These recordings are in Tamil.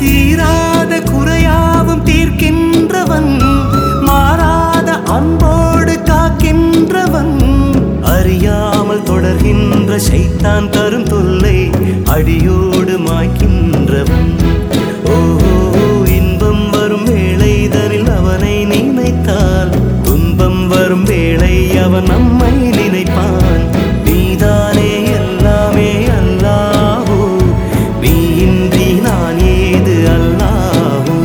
தீராத குறையாவும் தீர்க்கின்றவன் மாறாத அன்போடு காக்கின்றவன் அறியாமல் தொடர்கின்ற சைத்தான் தரும் தொல்லை அடியோடு மாய்க்கின்றவன் ஓஹோ இன்பம் வரும் வேளைதனில் அவனை நினைத்தால் துன்பம் வரும் வேளை அவன் நம்மை நினைப்பான் நீதானே எல்லாமே அல்லாஹோ நீ இன்றி நான் ஏது அல்லாஹோ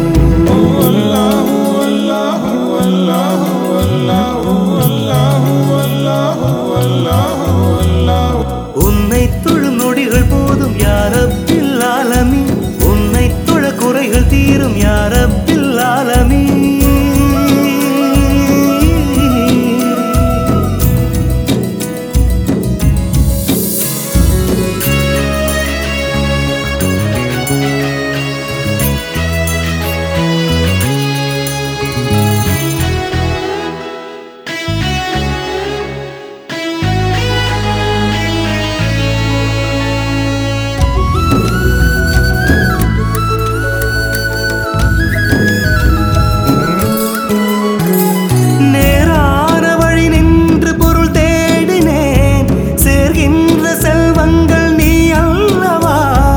உன்னை தொழு நொடிகள் போதும் யாரப்பில் ஆலமி உன்னை தொழ குறைகள் தீரும் யாரப்பில் ஆலமி நேரான வழி நின்று பொருள் தேடினேன் சேர்கின்ற செல்வங்கள் நீ அல்லவா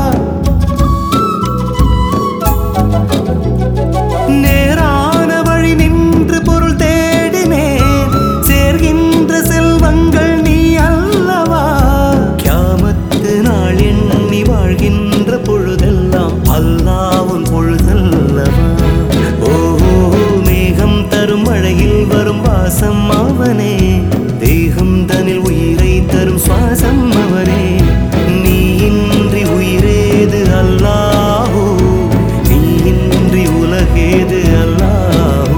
நேரான வழி நின்று பொருள் தேடினேன் சேர்கின்ற செல்வங்கள் நீ அல்லவா கியாமத்து நாள் எண்ணி வாழ்கின்ற பொழுதெல்லாம் அல்லாவும் பொழுதல்லவா ஓஹோ மேகம் தரும் மழையில் வரும் வாசம் அவனே தேகம் தனில் உயிரை தரும் சுவாசம் அவனே நீ இன்றி உயிரேது அல்லாஹோ நீ இன்றி உலகேது அல்லாஹோ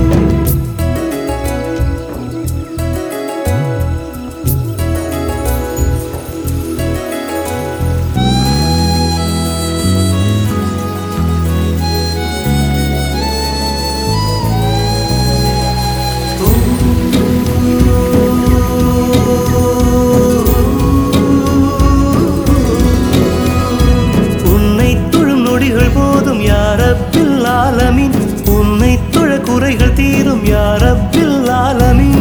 உன்னை தொழும் நொடிகள் போதும் யாரப்பில் ஆலமின் உன்னை தொழ குறைகள் தீரும் யாரப்பில் ஆலமின்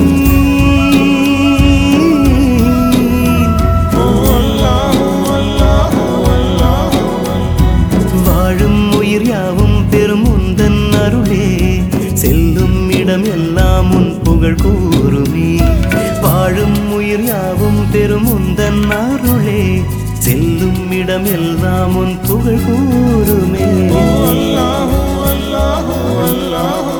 வாழும் உயிர் யாவும் பெரும் உந்தன் அருளே செல்லும் இடம் எல்லாம் உன் புகழ் கூறுமே வாழும் உயிர் யாவும் பெரும் உந்தன் அருளே செல்லும் இடம் எல்லாம் உன் புகழ் கூறுமே அல்லாஹ் அல்லாஹ் அல்லாஹ்